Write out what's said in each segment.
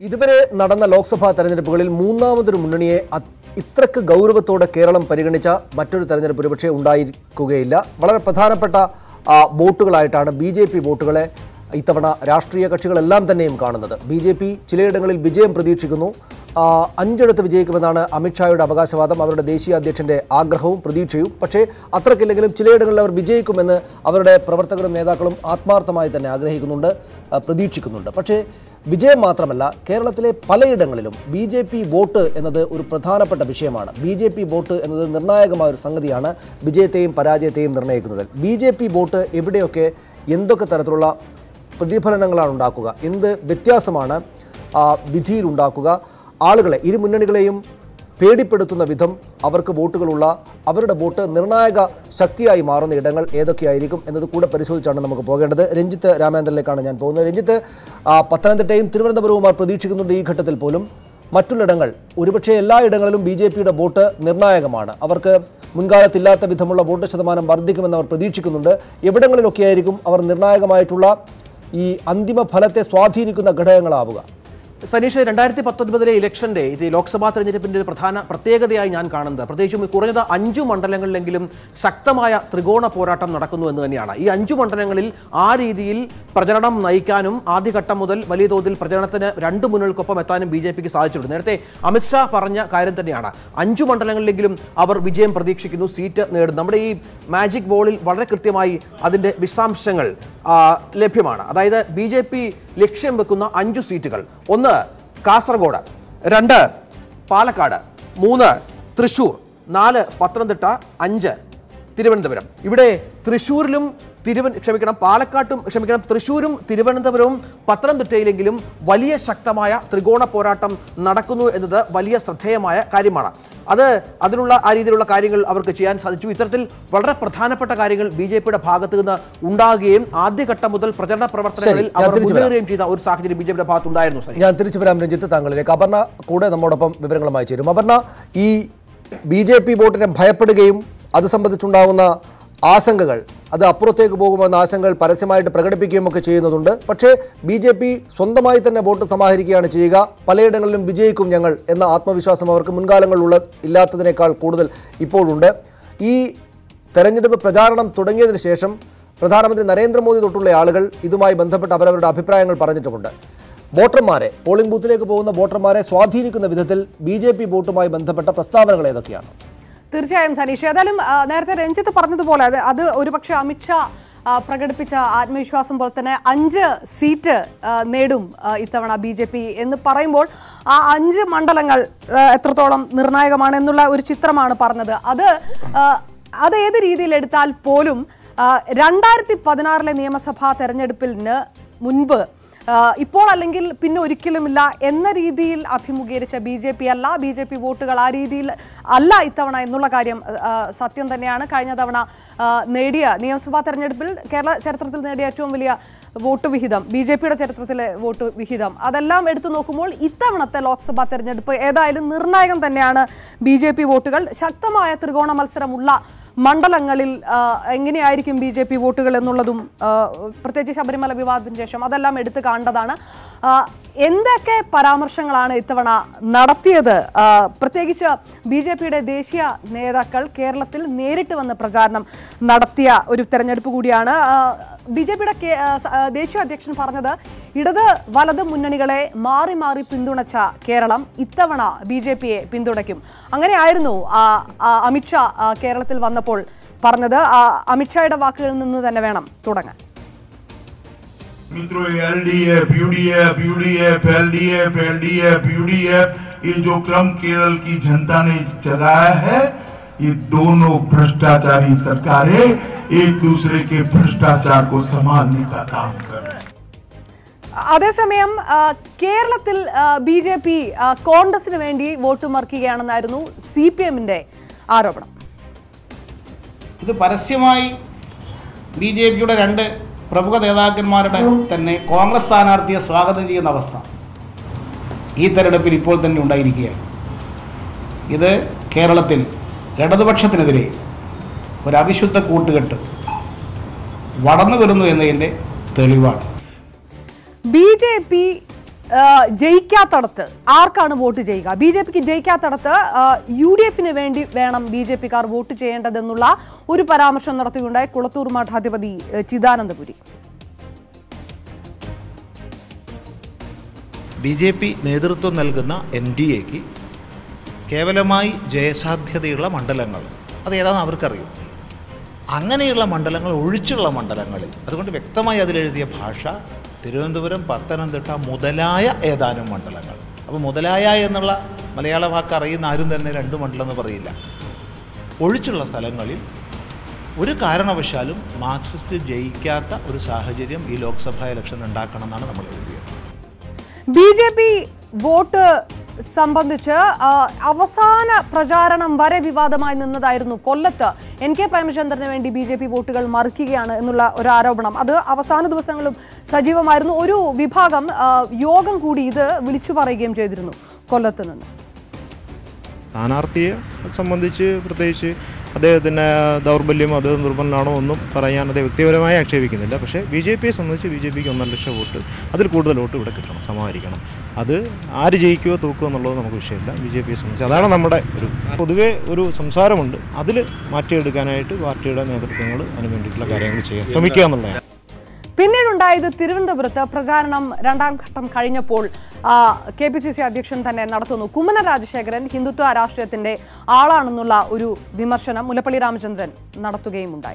ഇതുവരെ നടന്ന ലോക്സഭാ തെരഞ്ഞെടുപ്പുകളിൽ മൂന്നാമതൊരു മുന്നണിയെ അത് ഇത്രക്ക് ഗൗരവത്തോടെ കേരളം പരിഗണിച്ച മറ്റൊരു തെരഞ്ഞെടുപ്പ് ഒരുപക്ഷെ ഉണ്ടായിരിക്കുകയില്ല വളരെ പ്രധാനപ്പെട്ട ആ, വോട്ടുകളായിട്ടാണ് ബി ജെ പി വോട്ടുകളെ ഇത്തവണ രാഷ്ട്രീയ കക്ഷികളെല്ലാം തന്നെയും കാണുന്നത് ബി ജെ പി ചിലയിടങ്ങളിൽ വിജയം പ്രതീക്ഷിക്കുന്നു ആ, അഞ്ചിടത്ത് വിജയിക്കുമെന്നാണ് അമിത്ഷായുടെ അവകാശവാദം അവരുടെ ദേശീയ അധ്യക്ഷന്റെ ആഗ്രഹവും പ്രതീക്ഷയും പക്ഷേ അത്രക്കില്ലെങ്കിലും ചിലയിടങ്ങളിൽ അവർ വിജയിക്കുമെന്ന് അവരുടെ പ്രവർത്തകരും നേതാക്കളും ആത്മാർത്ഥമായി തന്നെ ആഗ്രഹിക്കുന്നുണ്ട് ആ, പ്രതീക്ഷിക്കുന്നുണ്ട് പക്ഷേ വിജയം മാത്രമല്ല കേരളത്തിലെ പലയിടങ്ങളിലും ബി ജെ പി വോട്ട് എന്നത് ഒരു പ്രധാനപ്പെട്ട വിഷയമാണ് ബി ജെ പി വോട്ട് എന്നത് നിർണായകമായ ഒരു സംഗതിയാണ് വിജയത്തെയും പരാജയത്തെയും നിർണ്ണയിക്കുന്നത് ബി ജെ പി വോട്ട് എവിടെയൊക്കെ എന്തൊക്കെ തരത്തിലുള്ള പ്രതിഫലനങ്ങളാണ് ഉണ്ടാക്കുക എന്ത് വ്യത്യാസമാണ് ആ, വിധിയിൽ ഉണ്ടാക്കുക ആളുകളെ ഇരു മുന്നണികളെയും പേടിപ്പെടുത്തുന്ന വിധം അവർക്ക് വോട്ടുകളുള്ള അവരുടെ വോട്ട് നിർണായക ശക്തിയായി മാറുന്ന ഇടങ്ങൾ ഏതൊക്കെയായിരിക്കും എന്നത് കൂടെ പരിശോധിച്ചാണ് നമുക്ക് പോകേണ്ടത് രഞ്ജിത്ത് രാമേന്ദ്രനിലേക്കാണ് ഞാൻ പോകുന്നത് രഞ്ജിത്ത് ആ, പത്തനംതിട്ടയും തിരുവനന്തപുരവും അവർ പ്രതീക്ഷിക്കുന്നുണ്ട് ഈ ഘട്ടത്തിൽ പോലും മറ്റുള്ളിടങ്ങൾ ഒരുപക്ഷെ എല്ലാ ഇടങ്ങളിലും ബി ജെ പിയുടെ വോട്ട് നിർണായകമാണ് അവർക്ക് മുൻകാലത്തില്ലാത്ത വിധമുള്ള വോട്ട് ശതമാനം വർദ്ധിക്കുമെന്ന് അവർ പ്രതീക്ഷിക്കുന്നുണ്ട് എവിടങ്ങളിലൊക്കെയായിരിക്കും അവർ നിർണായകമായിട്ടുള്ള ഈ അന്തിമ ഫലത്തെ സ്വാധീനിക്കുന്ന ഘടകങ്ങളാവുക സനീഷ് രണ്ടായിരത്തി പത്തൊൻപതിലെ ഇലക്ഷന്റെ ഇത് ലോക്സഭാ തെരഞ്ഞെടുപ്പിന്റെ ഒരു പ്രധാന പ്രത്യേകതയായി ഞാൻ കാണുന്നത് പ്രത്യേകിച്ചും ഈ കുറഞ്ഞത് അഞ്ചു മണ്ഡലങ്ങളിലെങ്കിലും ശക്തമായ ത്രികോണ പോരാട്ടം നടക്കുന്നു എന്ന് തന്നെയാണ് ഈ അഞ്ചു മണ്ഡലങ്ങളിൽ ആ രീതിയിൽ പ്രചരണം നയിക്കാനും ആദ്യഘട്ടം മുതൽ വലിയ തോതിൽ പ്രചരണത്തിന് രണ്ട് മുന്നണികൾക്കൊപ്പം എത്താനും ബി ജെ പിക്ക് സാധിച്ചിട്ടുണ്ട് നേരത്തെ അമിത്ഷാ പറഞ്ഞ കാര്യം തന്നെയാണ് അഞ്ചു മണ്ഡലങ്ങളിലെങ്കിലും അവർ വിജയം പ്രതീക്ഷിക്കുന്നു സീറ്റ് നേടും നമ്മുടെ ഈ മാജിക് ബോളിൽ വളരെ കൃത്യമായി അതിന്റെ വിശദാംശങ്ങൾ ആ, ലഭ്യമാണ് അതായത് ബി ജെ പി ലക്ഷ്യം വെക്കുന്ന അഞ്ചു സീറ്റുകൾ ഒന്ന് കാസർഗോഡ് രണ്ട് പാലക്കാട് മൂന്ന് തൃശൂർ നാല് പത്തനംതിട്ട അഞ്ച് തിരുവനന്തപുരം ഇവിടെ തൃശ്ശൂരിലും തിരുവന ക്ഷമിക്കണം പാലക്കാട്ടും ക്ഷമിക്കണം തൃശ്ശൂരും തിരുവനന്തപുരവും പത്തനംതിട്ടയിലെങ്കിലും വലിയ ശക്തമായ ത്രികോണ പോരാട്ടം നടക്കുന്നു എന്നത് വലിയ ശ്രദ്ധേയമായ കാര്യമാണ് അത് അതിനുള്ള ആ രീതിയിലുള്ള കാര്യങ്ങൾ അവർക്ക് ചെയ്യാൻ സാധിച്ചു ഇത്തരത്തിൽ വളരെ പ്രധാനപ്പെട്ട കാര്യങ്ങൾ ബി ജെ പിയുടെ ഭാഗത്ത് നിന്ന് ഉണ്ടാകുകയും ആദ്യഘട്ടം മുതൽ പ്രചരണ പ്രവർത്തനങ്ങളിൽ ശരി, ഞാൻ അവർ തിരിച്ചു വരാം. മുന്നേറുകയും ചെയ്ത ഒരു സാഹചര്യം ബി ജെ പിയുടെ ഭാഗത്തുണ്ടായിരുന്നു സനി ഞാൻ തിരിച്ചു വരാം രഞ്ജിത്ത് താങ്കളിലേക്ക് അപർണ കൂടെ നമ്മോടൊപ്പം വിവരങ്ങളുമായി ചേരും അപർണ ഈ ബി ജെ പി വോട്ടിനെ ഭയപ്പെടുകയും അത് സംബന്ധിച്ചുണ്ടാകുന്ന ആശങ്കകൾ അത് അപ്പുറത്തേക്ക് പോകുമെന്ന ആശങ്കകൾ പരസ്യമായിട്ട് പ്രകടിപ്പിക്കുകയും ഒക്കെ ചെയ്യുന്നതുണ്ട് പക്ഷേ ബി ജെ പി സ്വന്തമായി തന്നെ വോട്ട് സമാഹരിക്കുകയാണ് ചെയ്യുക പലയിടങ്ങളിലും വിജയിക്കും ഞങ്ങൾ എന്ന ആത്മവിശ്വാസം അവർക്ക് മുൻകാലങ്ങളിലുള്ള ഇല്ലാത്തതിനേക്കാൾ കൂടുതൽ ഇപ്പോഴുണ്ട് ഈ തെരഞ്ഞെടുപ്പ് പ്രചാരണം തുടങ്ങിയതിനു ശേഷം പ്രധാനമന്ത്രി നരേന്ദ്രമോദി തൊട്ടുള്ള ആളുകൾ ഇതുമായി ബന്ധപ്പെട്ട് അവരവരുടെ അഭിപ്രായങ്ങൾ പറഞ്ഞിട്ടുമുണ്ട് വോട്ടർമാരെ പോളിംഗ് ബൂത്തിലേക്ക് പോകുന്ന വോട്ടർമാരെ സ്വാധീനിക്കുന്ന വിധത്തിൽ ബി ജെ പി വോട്ടുമായി ബന്ധപ്പെട്ട പ്രസ്താവനകൾ ഏതൊക്കെയാണ് തീർച്ചയായും സനീഷ് ഏതായാലും ആ, നേരത്തെ രഞ്ജിത്ത് പറഞ്ഞതുപോലെ അത് അത് ഒരുപക്ഷെ അമിത്ഷാ ആ, പ്രകടിപ്പിച്ച ആത്മവിശ്വാസം പോലെ തന്നെ അഞ്ച് സീറ്റ് ആ, നേടും ആ, ഇത്തവണ ബി ജെ പി എന്ന് പറയുമ്പോൾ ആ അഞ്ച് മണ്ഡലങ്ങൾ ആ, എത്രത്തോളം നിർണായകമാണ് എന്നുള്ള ഒരു ചിത്രമാണ് പറഞ്ഞത് അത് ആ, അത് ഏത് രീതിയിൽ എടുത്താൽ പോലും ആ, രണ്ടായിരത്തി പതിനാറിലെ നിയമസഭാ തെരഞ്ഞെടുപ്പിന് മുൻപ് ആ, ഇപ്പോൾ അല്ലെങ്കിൽ പിന്നെ ഒരിക്കലുമില്ല എന്ന രീതിയിൽ അഭിമുഖീകരിച്ച ബി ജെ പി അല്ല ബി ജെ പി വോട്ടുകൾ ആ രീതിയിൽ അല്ല ഇത്തവണ എന്നുള്ള കാര്യം ആ, സത്യം തന്നെയാണ് കഴിഞ്ഞ തവണ ആ, നേടിയ നിയമസഭാ തെരഞ്ഞെടുപ്പിൽ കേരള ചരിത്രത്തിൽ നേടിയ ഏറ്റവും വലിയ വോട്ട് വിഹിതം ബി ജെ പിയുടെ ചരിത്രത്തിലെ വോട്ട് വിഹിതം അതെല്ലാം എടുത്തു നോക്കുമ്പോൾ ഇത്തവണത്തെ ലോക്സഭാ തെരഞ്ഞെടുപ്പ് ഏതായാലും നിർണായകം തന്നെയാണ് ബി ജെ പി വോട്ടുകൾ ശക്തമായ ത്രികോണ മത്സരമുള്ള മണ്ഡലങ്ങളിൽ ആ, എങ്ങനെയായിരിക്കും ബി ജെ പി വോട്ടുകൾ എന്നുള്ളതും ആ, പ്രത്യേകിച്ച് ശബരിമല വിവാദത്തിന് ശേഷം അതെല്ലാം എടുത്തു കാണേണ്ടതാണ് ആ, എന്തൊക്കെ പരാമർശങ്ങളാണ് ഇത്തവണ നടത്തിയത് ആ, പ്രത്യേകിച്ച് ബി ജെ പിയുടെ ദേശീയ നേതാക്കൾ കേരളത്തിൽ നേരിട്ട് വന്ന് പ്രചാരണം നടത്തിയ ഒരു തെരഞ്ഞെടുപ്പ് കൂടിയാണ് ബി ജെ പിയുടെ ദേശീയ അധ്യക്ഷൻ പറഞ്ഞത് ഇടത് വലത് മുന്നണികളെ മാറി മാറി പിന്തുണച്ച കേരളം ഇത്തവണ ബി ജെ പിയെ പിന്തുണയ്ക്കും അങ്ങനെയായിരുന്നു ആ, ആ, അമിത്ഷാ ആ, കേരളത്തിൽ വന്നപ്പോൾ പറഞ്ഞത് ആ, അമിത്ഷായുടെ വാക്കുകളിൽ നിന്ന് തന്നെ വേണം തുടങ്ങാൻ मित्रों LDF UDF UDF LDF LDF UDF ये जो क्रम केरल की जनता ने चलाया है ये दोनों भ्रष्टाचारी सरकारें एक दूसरे के भ्रष्टाचार को संभालने का काम कर रहे हैं അതേസമയം ആ, കേരളത്തിൽ ബി ജെ പി കോൺഗ്രസിന് വേണ്ടി വോട്ട് മറിക്കുകയാണെന്നായിരുന്നു സി പി എമ്മിന്റെ ആരോപണം ഇത് പരസ്യമായി ബി ജെ പിയുടെ രണ്ട് പ്രമുഖ നേതാക്കന്മാരുടെ തന്നെ കോൺഗ്രസ് സ്ഥാനാർത്ഥിയെ സ്വാഗതം ചെയ്യുന്ന അവസ്ഥ ഈ തെരഞ്ഞെടുപ്പിൽ ഇപ്പോൾ തന്നെ ഉണ്ടായിരിക്കുകയാണ് ഇത് കേരളത്തിൽ ഇടതുപക്ഷത്തിനെതിരെ ഒരു അവിശുദ്ധ കൂട്ടുകെട്ട് വളർന്നു വരുന്നു എന്നതിൻ്റെ തെളിവാണ് ബി ജെ പി ആ, ജയിക്കാത്തടത്ത് ആർക്കാണ് വോട്ട് ചെയ്യുക ബി ജെ പിക്ക് ജയിക്കാത്തടത്ത് യു ഡി എഫിന് വേണ്ടി വേണം ബി ജെ പിക്കാർ വോട്ട് ചെയ്യേണ്ടതെന്നുള്ള ഒരു പരാമർശം നടത്തിയുണ്ടായി കുളത്തൂർ മഠാധിപതി ഏ, ചിദാനന്ദപുരി ബി ജെ പി നേതൃത്വം നൽകുന്ന എൻ ഡി എക്ക് കേവലമായി ജയസാധ്യതയുള്ള മണ്ഡലങ്ങൾ അത് ഏതാണെന്ന് അവർക്കറിയും അങ്ങനെയുള്ള മണ്ഡലങ്ങൾ ഒഴിച്ചുള്ള മണ്ഡലങ്ങളിൽ അതുകൊണ്ട് വ്യക്തമായി അതിലെഴുതിയ ഭാഷ തിരുവനന്തപുരം പത്തനംതിട്ട മുതലായ ഏതാനും മണ്ഡലങ്ങൾ അപ്പോൾ മുതലായ എന്നുള്ള മലയാള വാക്ക് അറിയുന്ന ആരും തന്നെ രണ്ട് മണ്ഡലം എന്ന് പറയില്ല ഒഴിച്ചുള്ള സ്ഥലങ്ങളിൽ ഒരു കാരണവശാലും മാർക്സിസ്റ്റ് ജയിക്കാത്ത ഒരു സാഹചര്യം ഈ ലോക്സഭാ ഇലക്ഷൻ ഉണ്ടാക്കണം എന്നാണ് നമ്മൾ എഴുതിയത് ബി ജെ പി വോട്ട് സംബന്ധിച്ച് ആ, അവസാന പ്രചാരണം വരെ വിവാദമായി നിന്നതായിരുന്നു കൊല്ലത്ത് എൻ കെ പ്രേമചന്ദ്രന് വേണ്ടി ബി ജെ പി വോട്ടുകൾ മറിക്കുകയാണ് എന്നുള്ള ഒരു ആരോപണം അത് അവസാന ദിവസങ്ങളും സജീവമായിരുന്നു ഒരു വിഭാഗം ആ, യോഗം കൂടി ഇത് വിളിച്ചു പറയുകയും ചെയ്തിരുന്നു കൊല്ലത്ത് നിന്ന് സ്ഥാനാർത്ഥിയെ സംബന്ധിച്ച് പ്രത്യേകിച്ച് അദ്ദേഹത്തിന് ദൗർബല്യം അത് നിർബന്ധമാണോ ഒന്നും പറയാൻ അദ്ദേഹം വ്യക്തിപരമായി ആക്ഷേപിക്കുന്നില്ല പക്ഷേ ബി ജെ പിയെ സംബന്ധിച്ച് ബി ജെ പിക്ക് ഒന്നര ലക്ഷം വോട്ട് അതിൽ കൂടുതൽ വോട്ട് ഇവിടെ കിട്ടണം സമാഹരിക്കണം അത് ആര് ജയിക്കുമോ തൂക്കുമോ എന്നുള്ളത് നമുക്ക് വിഷയമില്ല ബി ജെ പിയെ സംബന്ധിച്ച് അതാണ് നമ്മുടെ ഒരു പൊതുവേ ഒരു സംസാരമുണ്ട് അതിൽ മാറ്റിയെടുക്കാനായിട്ട് പാർട്ടിയുടെ നേതൃത്വങ്ങൾ അതിന് വേണ്ടിയിട്ടുള്ള കാര്യങ്ങൾ ചെയ്യാൻ ശ്രമിക്കുക എന്നുള്ളതാണ് പിന്നീടുണ്ടായത് തിരുവനന്തപുരത്ത് പ്രചാരണം രണ്ടാം ഘട്ടം കഴിഞ്ഞപ്പോൾ കെ പി സി സി അധ്യക്ഷൻ തന്നെ നടത്തുന്നു കുമ്മന രാജശേഖരൻ ഹിന്ദുത്വ രാഷ്ട്രീയത്തിന്റെ ആളാണെന്നുള്ള ഒരു വിമർശനം മുല്ലപ്പള്ളി രാമചന്ദ്രൻ നടത്തുകയും ഉണ്ടായി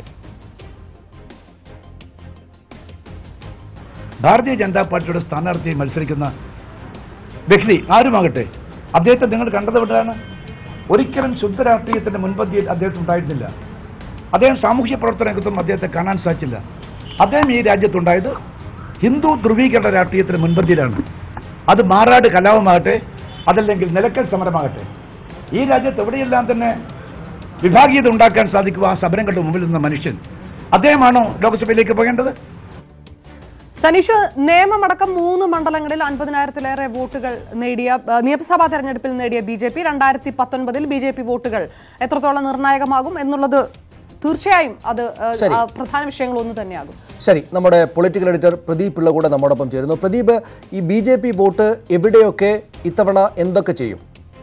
ഭാരതീയ ജനതാ പാർട്ടിയുടെ സ്ഥാനാർത്ഥിയായി മത്സരിക്കുന്ന വ്യക്തി ആരുമാകട്ടെ അദ്ദേഹത്തെ നിങ്ങൾ കണ്ടത് എവിടെയാണ് ഒരിക്കലും ശുദ്ധ രാഷ്ട്രീയത്തിന്റെ മുൻപന്തിയിൽ അദ്ദേഹത്തിന് ഉണ്ടായിരുന്നില്ല അദ്ദേഹം സാമൂഹ്യ പ്രവർത്തന രംഗത്തും അദ്ദേഹത്തെ കാണാൻ സാധിച്ചില്ല അദ്ദേഹം ഈ രാജ്യത്തുണ്ടായത് ഹിന്ദു ധ്രുവീകരണ രാഷ്ട്രീയത്തിന് മുൻപന്തിയിലാണ് അത് മാറാട് കലാപമാകട്ടെ അതല്ലെങ്കിൽ നിലക്കൽ സമരമാകട്ടെ ഈ രാജ്യത്ത് എവിടെയെല്ലാം തന്നെ വിഭാഗീയത ഉണ്ടാക്കാൻ സാധിക്കുക ആ സമരങ്ങളുടെ മുമ്പിൽ നിന്ന മനുഷ്യൻ അദ്ദേഹമാണോ ലോക്സഭയിലേക്ക് പോകേണ്ടത് സനീഷ് നിയമമടക്കം മൂന്ന് മണ്ഡലങ്ങളിൽ അൻപതിനായിരത്തിലേറെ വോട്ടുകൾ നേടിയ ആ, നിയമസഭാ തെരഞ്ഞെടുപ്പിൽ നേടിയ ബി ജെ പി രണ്ടായിരത്തി പത്തൊൻപതിൽ ബി ജെ പി വോട്ടുകൾ എത്രത്തോളം നിർണായകമാകും എന്നുള്ളത് തീർച്ചയായും അത് ആ, ശരി. ആ, പ്രധാന വിഷയങ്ങൾ ഒന്ന് തന്നെയാകും ശരി നമ്മുടെ പൊളിറ്റിക്കൽ എഡിറ്റർ പ്രദീപ് പിള്ള കൂടെ നമ്മോടൊപ്പം ചേരുന്നു പ്രദീപ് ഈ ബി ജെ പി വോട്ട് എവിടെയൊക്കെ ഇത്തവണ എന്തൊക്കെ ചെയ്യും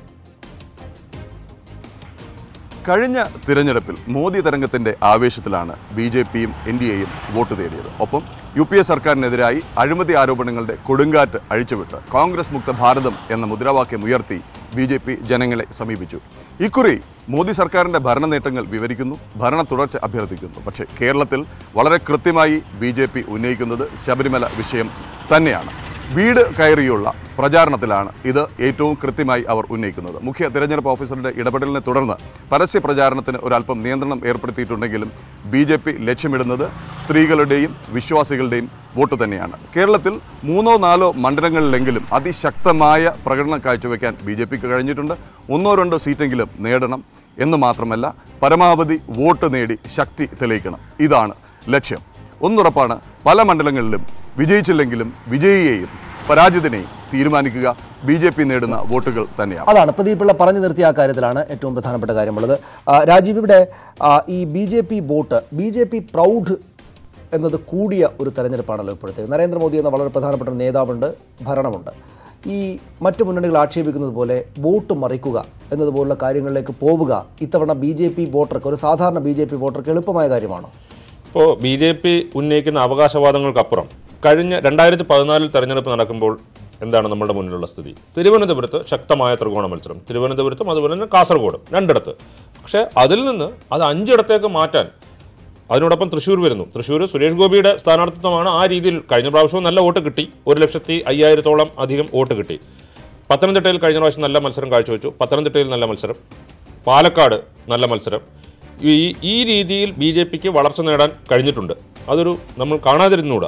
കഴിഞ്ഞ തിരഞ്ഞെടുപ്പിൽ മോദി തരംഗത്തിന്റെ ആവേശത്തിലാണ് ബി ജെ പിയും എൻ ഡി എയും വോട്ട് തേടിയത് ഒപ്പം യു പി എ സർക്കാരിനെതിരായി അഴിമതി ആരോപണങ്ങളുടെ കൊടുങ്കാറ്റ് അഴിച്ചുവിട്ട് കോൺഗ്രസ് മുക്ത ഭാരതം എന്ന മുദ്രാവാക്യം ഉയർത്തി ബി ജെ പി ജനങ്ങളെ സമീപിച്ചു ഇക്കുറി മോദി സർക്കാരിന്റെ ഭരണ നേട്ടങ്ങൾ വിവരിക്കുന്നു ഭരണ തുടർച്ച അഭ്യർത്ഥിക്കുന്നു പക്ഷേ കേരളത്തിൽ വളരെ കൃത്യമായി ബി ജെ പി ഉന്നയിക്കുന്നത് ശബരിമല വിഷയം തന്നെയാണ് വീട് കയറിയുള്ള പ്രചാരണത്തിലാണ് ഇത് ഏറ്റവും കൃത്യമായി അവർ ഉന്നയിക്കുന്നത് മുഖ്യ തിരഞ്ഞെടുപ്പ് ഓഫീസറുടെ ഇടപെടലിനെ തുടർന്ന് പരസ്യ പ്രചാരണത്തിന് ഒരല്പം നിയന്ത്രണം ഏർപ്പെടുത്തിയിട്ടുണ്ടെങ്കിലും ബി ജെ പി ലക്ഷ്യമിടുന്നത് സ്ത്രീകളുടെയും വിശ്വാസികളുടെയും വോട്ട് തന്നെയാണ് കേരളത്തിൽ മൂന്നോ നാലോ മണ്ഡലങ്ങളിലെങ്കിലും അതിശക്തമായ പ്രകടനം കാഴ്ചവെക്കാൻ ബി ജെ പിക്ക് കഴിഞ്ഞിട്ടുണ്ട് ഒന്നോ രണ്ടോ സീറ്റെങ്കിലും നേടണം എന്ന് മാത്രമല്ല പരമാവധി വോട്ട് നേടി ശക്തി തെളിയിക്കണം ഇതാണ് ലക്ഷ്യം ഒന്നുറപ്പാണ് പല മണ്ഡലങ്ങളിലും വിജയിച്ചില്ലെങ്കിലും വിജയിയെയും പരാജിതനെയും തീരുമാനിക്കുക ബി ജെ പി നേടുന്ന വോട്ടുകൾ തന്നെയാണ് അതാണ് പ്രദീപ് പിള്ള പറഞ്ഞു നിർത്തിയ ആ കാര്യത്തിലാണ് ഏറ്റവും പ്രധാനപ്പെട്ട കാര്യമുള്ളത് ആ, രാജീവ് ഇവിടെ ആ, ഈ B J P vote B J P proud എന്നത് കൂടിയ ഒരു തെരഞ്ഞെടുപ്പാണല്ലോ ഇപ്പോഴത്തെ നരേന്ദ്രമോദി എന്ന വളരെ പ്രധാനപ്പെട്ട ഒരു നേതാവുണ്ട് ഭരണമുണ്ട് ഈ മറ്റു മുന്നണികൾ ആക്ഷേപിക്കുന്നത് പോലെ വോട്ട് മറിക്കുക എന്നതുപോലുള്ള കാര്യങ്ങളിലേക്ക് പോവുക ഇത്തവണ ബി ജെ പി വോട്ടർക്ക് ഒരു സാധാരണ ബി ജെ പി വോട്ടർക്ക് എളുപ്പമായ കാര്യമാണോ ഇപ്പോൾ ബി ജെ പി ഉന്നയിക്കുന്ന അവകാശവാദങ്ങൾക്കപ്പുറം കഴിഞ്ഞ രണ്ടായിരത്തി പതിനാലിൽ തെരഞ്ഞെടുപ്പ് നടക്കുമ്പോൾ എന്താണ് നമ്മുടെ മുന്നിലുള്ള സ്ഥിതി തിരുവനന്തപുരത്ത് ശക്തമായ ത്രികോണ മത്സരം തിരുവനന്തപുരത്തും അതുപോലെ തന്നെ കാസർഗോഡും രണ്ടിടത്ത് പക്ഷേ അതിൽ നിന്ന് അത് അഞ്ചിടത്തേക്ക് മാറ്റാൻ അതിനോടൊപ്പം തൃശ്ശൂർ വരുന്നു തൃശ്ശൂർ സുരേഷ് ഗോപിയുടെ സ്ഥാനാർത്ഥിത്വമാണ് ആ രീതിയിൽ കഴിഞ്ഞ പ്രാവശ്യവും നല്ല വോട്ട് കിട്ടി ഒരു ലക്ഷത്തി അയ്യായിരത്തോളം അധികം വോട്ട് കിട്ടി പത്തനംതിട്ടയിൽ കഴിഞ്ഞ പ്രാവശ്യം നല്ല മത്സരം കാഴ്ചവെച്ചു പത്തനംതിട്ടയിൽ നല്ല മത്സരം പാലക്കാട് നല്ല മത്സരം ഈ ഈ രീതിയിൽ ബി ജെ പിക്ക് വളർച്ച നേടാൻ കഴിഞ്ഞിട്ടുണ്ട് അതൊരു നമ്മൾ കാണാതിരുന്നുകൂടാ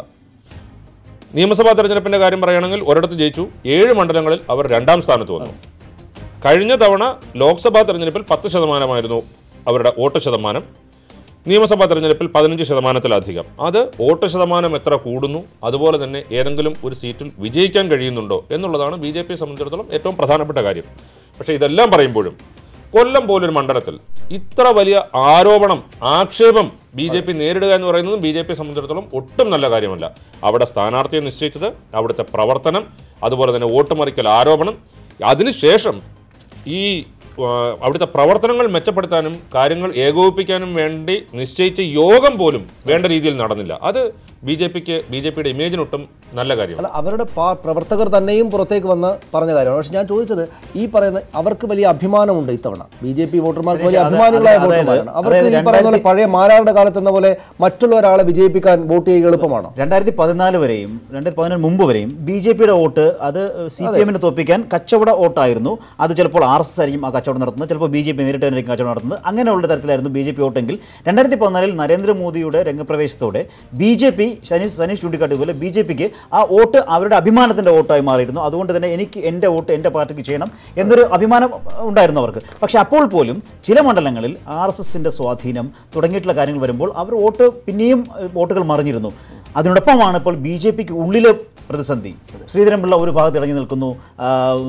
നിയമസഭാ തെരഞ്ഞെടുപ്പിന്റെ കാര്യം പറയുകയാണെങ്കിൽ ഒരിടത്ത് ജയിച്ചു ഏഴ് മണ്ഡലങ്ങളിൽ അവർ രണ്ടാം സ്ഥാനത്ത് വന്നു കഴിഞ്ഞ തവണ ലോക്സഭാ തെരഞ്ഞെടുപ്പിൽ പത്ത് ശതമാനമായിരുന്നു അവരുടെ വോട്ട് ശതമാനം നിയമസഭാ തെരഞ്ഞെടുപ്പിൽ പതിനഞ്ച് ശതമാനത്തിലധികം അത് വോട്ട് ശതമാനം എത്ര കൂടുന്നു അതുപോലെ തന്നെ ഏതെങ്കിലും ഒരു സീറ്റിൽ വിജയിക്കാൻ കഴിയുന്നുണ്ടോ എന്നുള്ളതാണ് ബി ജെ പിയെ സംബന്ധിച്ചിടത്തോളം ഏറ്റവും പ്രധാനപ്പെട്ട കാര്യം പക്ഷേ ഇതെല്ലാം പറയുമ്പോഴും കൊല്ലം പോലൊരു മണ്ഡലത്തിൽ ഇത്ര വലിയ ആരോപണം ആക്ഷേപം ബി ജെ പി നേരിടുക എന്ന് പറയുന്നതും ബി ജെ പിയെ സംബന്ധിച്ചിടത്തോളം ഒട്ടും നല്ല കാര്യമല്ല അവിടെ സ്ഥാനാർത്ഥിയെ നിശ്ചയിച്ചത് അവിടുത്തെ പ്രവർത്തനം അതുപോലെ തന്നെ വോട്ടുമറിക്കൽ ആരോപണം അതിനുശേഷം ഈ ആ, അവിടുത്തെ പ്രവർത്തനങ്ങൾ മെച്ചപ്പെടുത്താനും കാര്യങ്ങൾ ഏകോപിപ്പിക്കാനും വേണ്ടി നിശ്ചയിച്ച യോഗം പോലും വേണ്ട രീതിയിൽ നടന്നില്ല അത് ബി ജെ പിക്ക് ബി ജെ പിയുടെ ഇമേജിനൊട്ടും നല്ല കാര്യമാണ് അല്ല അവരുടെ പാ- പ്രവർത്തകർ തന്നെയും പുറത്തേക്ക് വന്ന് പറഞ്ഞ കാര്യമാണ് പക്ഷെ ഞാൻ ചോദിച്ചത് ഈ പറയുന്ന അവർക്ക് വലിയ അഭിമാനമുണ്ട് ഇത്തവണ ബി ജെ പി വോട്ടർമാർക്ക് വലിയ അത് അഭിമാനികളായ അതായത് വോട്ടർമാരാണ് അവർക്ക് അതായത് ഈ പറയുന്ന പോലെ പഴയ മാരാരുടെ കാലത്ത് എന്ന പോലെ മറ്റുള്ള ഒരാളെ വിജയിപ്പിക്കാൻ വോട്ട് ചെയ്യുക എളുപ്പമാണോ രണ്ടായിരത്തി പതിനാല് വരെയും രണ്ടായിരത്തി പതിനാല് മുമ്പ് വരെയും ബി ജെ പിയുടെ വോട്ട് അത് സി പി എമ്മിനെ തോപ്പിക്കാൻ കച്ചവട വോട്ടായിരുന്നു അത് ചിലപ്പോൾ ആർ എസ് എസ് ആയിരിക്കും ആ കച്ചവടം നടത്തുന്നത് ചിലപ്പോൾ ബി ജെ പി നേരിട്ട് ആയിരിക്കും കച്ചവടം നടത്തുന്നത് അങ്ങനെയുള്ള തരത്തിലായിരുന്നു ബി ജെ പി വോട്ടെങ്കിൽ രണ്ടായിരത്തി പതിനാലിൽ നരേന്ദ്രമോദിയുടെ രംഗപ്രവേശത്തോടെ B J P Saneesh Saneesh ചൂണ്ടിക്കാട്ടിയതുപോലെ ബി ജെ പിക്ക് ആ വോട്ട് അവരുടെ അഭിമാനത്തിൻ്റെ വോട്ടായി മാറിയിരുന്നു അതുകൊണ്ട് തന്നെ എനിക്ക് എൻ്റെ വോട്ട് എൻ്റെ പാർട്ടിക്ക് ചെയ്യണം എന്നൊരു അഭിമാനം ഉണ്ടായിരുന്നു അവർക്ക് പക്ഷേ അപ്പോൾ പോലും ചില മണ്ഡലങ്ങളിൽ ആർ എസ് എസിൻ്റെ സ്വാധീനം തുടങ്ങിയിട്ടുള്ള കാര്യങ്ങൾ വരുമ്പോൾ അവർ വോട്ട് പിന്നെയും ഏഹ്, വോട്ടുകൾ മറിഞ്ഞിരുന്നു അതിനോടൊപ്പമാണ് ഇപ്പോൾ ബി ജെ പിക്ക് ഉള്ളിലെ പ്രതിസന്ധി ശ്രീധരൻപിള്ള ഒരു ഭാഗത്ത് ഇറങ്ങി നിൽക്കുന്നു ആ,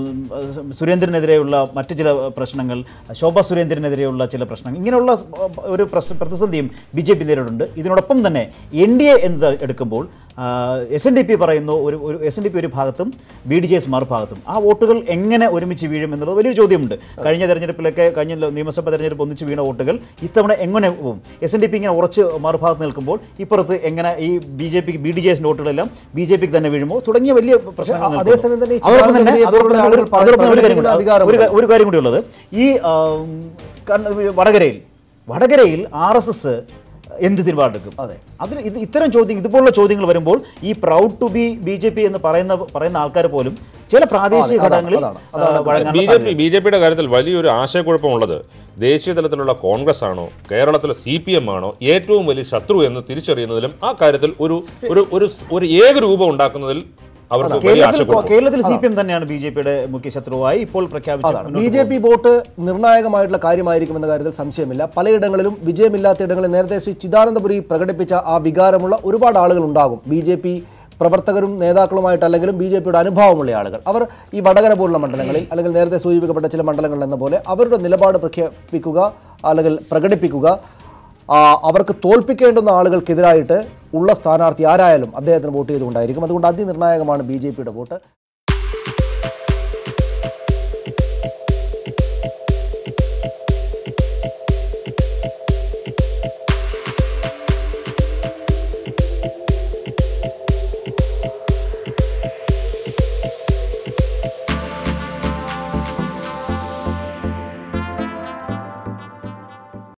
ഉം, സുരേന്ദ്രനെതിരെയുള്ള മറ്റ് ചില പ്രശ്നങ്ങൾ ശോഭ സുരേന്ദ്രനെതിരെയുള്ള ചില പ്രശ്നങ്ങൾ ഇങ്ങനെയുള്ള ഒരു പ്രശ്ന പ്രതിസന്ധിയും ബി ജെ പി നേരിടുന്നുണ്ട് ഇതിനോടൊപ്പം തന്നെ എൻ ഡി എ എന്ന് എടുക്കുമ്പോൾ എസ് എൻ ഡി പി പറയുന്നു ഒരു ഒരു എസ് എൻ ഡി പി ഒരു ഭാഗത്തും ബി ഡി ജെ എസ് മറുഭാഗത്തും ആ വോട്ടുകൾ എങ്ങനെ ഒരുമിച്ച് വീഴും എന്നുള്ളത് വലിയൊരു ചോദ്യമുണ്ട് കഴിഞ്ഞ തെരഞ്ഞെടുപ്പിലൊക്കെ കഴിഞ്ഞ നിയമസഭാ തെരഞ്ഞെടുപ്പ് ഒന്നിച്ച് വീണ വോട്ടുകൾ ഇത്തവണ എങ്ങനെ പോകും എസ് എൻ ഡി പി ഇങ്ങനെ ഉറച്ച് മറുഭാഗത്ത് നിൽക്കുമ്പോൾ ഇപ്പുറത്ത് എങ്ങനെ ഈ ബി ജെ പിക്ക് ബി ഡി ജെ എസിൻ്റെ വോട്ടുകളെല്ലാം ബി ജെ പിക്ക് തന്നെ വീഴുമോ തുടങ്ങിയ വലിയ പ്രശ്നങ്ങൾ ആ- നിൽക്കുന്നു. അതേസമയം തന്നെ ഈ അതോടൊപ്പം തന്നെ ചിദാനന്ദ അതോടൊപ്പം തന്നെ ആളുകൾ ഒരു- അതോടൊപ്പം തന്നെ ഒരു കാര്യം കൂടി- അധികാരമുണ്ട്. ഒരു കാ- ഒരു കാര്യം കൂടി ഉള്ളത് ഈ ആം, കാരണം വടകരയിൽ വടകരയിൽ ആർ എസ് എസ് എന്ത് തീരുമാനമെടുക്കും അതെ. അതിന് ഇത് ഇത്തരം ചോദ്യം ഇതുപോലുള്ള ചോദ്യങ്ങൾ വരുമ്പോൾ ഈ proud to be B J P എന്ന് പറയുന്ന പറയുന്ന ആൾക്കാർ പോലും ചില പ്രാദേശിക അതാണ്, ഘടകങ്ങളിൽ അതാണ്, അതാണ്. ആ, വഴങ്ങാനുള്ള ബി ജെ പി സാധ്യത. ബി ജെ പിയുടെ കാര്യത്തിൽ വലിയൊരു ആശയക്കുഴപ്പമുള്ളത് ദേശീയ തലത്തിലുള്ള കോൺഗ്രസ് ആണോ കേരളത്തിലെ സി പി എം ആണോ ഏറ്റവും വലിയ ശത്രു എന്ന് തിരിച്ചറിയുന്നതിലും ആ കാര്യത്തിൽ ഒരു ഒരു ഒരു ഒരു ഏകരൂപം ഉണ്ടാക്കുന്നതിൽ അവർക്ക് വലിയ കേരളത്തിൽ ആശയക്കുഴപ്പം കേരളത്തിൽ സി പി എം തന്നെയാണ് ബി ജെ പിയുടെ മുഖ്യ ശത്രുവായി ഇപ്പോൾ പ്രഖ്യാപിച്ചത് അതാണ് ബി ജെ പി വോട്ട് നിർണായകമായിട്ടുള്ള കാര്യമായിരിക്കുമെന്ന കാര്യത്തിൽ സംശയമില്ല പലയിടങ്ങളിലും വിജയമില്ലാത്ത ഇടങ്ങളിൽ നേരത്തെ ശ്രീ ചിദാനന്ദപുരി പ്രകടിപ്പിച്ച ആ വികാരമുള്ള ഒരുപാട് ആളുകൾ ഉണ്ടാകും ബി ജെ പി പ്രവർത്തകരും നേതാക്കളുമായിട്ടല്ലെങ്കിലും ബി ജെ പിയുടെ അനുഭവമുള്ള ആളുകൾ അവർ ഈ വടകര പോലുള്ള മണ്ഡലങ്ങളിൽ അല്ലെങ്കിൽ നേരത്തെ സൂചിപ്പിക്കപ്പെട്ട ചില മണ്ഡലങ്ങളിൽ എന്ന പോലെ അവരുടെ നിലപാട് പ്രഖ്യാപിക്കുക അല്ലെങ്കിൽ പ്രകടിപ്പിക്കുക ആ, അവർക്ക് തോൽപ്പിക്കേണ്ടുന്ന ആളുകൾക്കെതിരായിട്ട് ഉള്ള സ്ഥാനാർത്ഥി ആരായാലും അദ്ദേഹത്തിന് വോട്ട് ചെയ്തുകൊണ്ടായിരിക്കും അതുകൊണ്ട് അതിനിർണായകമാണ് ബി ജെ പിയുടെ വോട്ട്